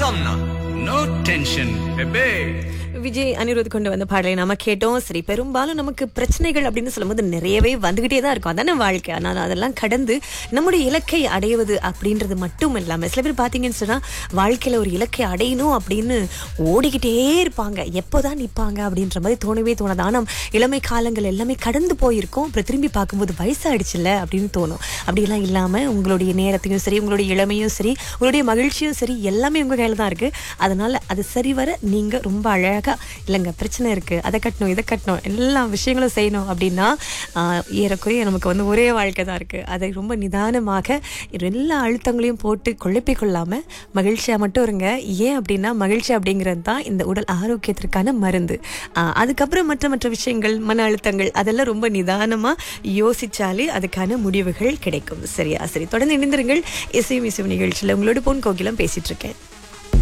Somna. No tension, bebe. Vijay Anirudh கொண்டு வந்த பாடலை நாம கேட்டோம் சரி பெரும்பாலும் நமக்கு பிரச்சனைகள் அப்படின்னு சொல்லும்போது நிறையவே வந்துகிட்டே தான் இருக்கும் அதானே வாழ்க்கை ஆனால் அதெல்லாம் கடந்து நம்முடைய இலக்கை அடைவது அப்படின்றது மட்டும் இல்லாமல் சில பேர் பார்த்தீங்கன்னு சொன்னா வாழ்க்கையில ஒரு இலக்கை அடையணும் அப்படின்னு ஓடிக்கிட்டே இருப்பாங்க எப்போதான் நிற்பாங்க அப்படின்ற மாதிரி தோணவே தோணாது ஆனால் இளமை காலங்கள் எல்லாமே கடந்து போயிருக்கும் அப்புறம் திரும்பி பார்க்கும்போது வயசாயிடுச்சுல்ல அப்படின்னு தோணும் அப்படியெல்லாம் இல்லாம உங்களுடைய நேரத்தையும் சரி உங்களுடைய இளமையும் சரி உங்களுடைய மகிழ்ச்சியும் சரி எல்லாமே உங்க கையில தான் இருக்கு அதனால அது சரிவர நீங்க ரொம்ப அழகா இல்லைங்க பிரச்சனை இருக்கு அதை கட்டணும் இதை கட்டணும் எல்லா விஷயங்களும் செய்யணும் அப்படின்னா ஆஹ், ஏறக்குறைய நமக்கு வந்து ஒரே வாழ்க்கை தான் இருக்கு அதை ரொம்ப நிதானமாக எல்லா அழுத்தங்களையும் போட்டு குழப்பிக் கொள்ளாம மகிழ்ச்சியா மட்டும் இருங்க ஏன் அப்படின்னா மகிழ்ச்சி அப்படிங்கிறது தான் இந்த உடல் ஆரோக்கியத்திற்கான மருந்து ஆஹ், அதுக்கப்புறம் மற்ற மற்ற விஷயங்கள் மன அழுத்தங்கள் அதெல்லாம் ரொம்ப நிதானமா யோசிச்சாலே அதுக்கான முடிவுகள் கிடைக்கும் சரியா சரி தொடர்ந்து இணைந்திருங்கள் இசையும் இசையும் நிகழ்ச்சியில் உங்களோட பொன் கோகிலம் பேசிட்டு இருக்கேன்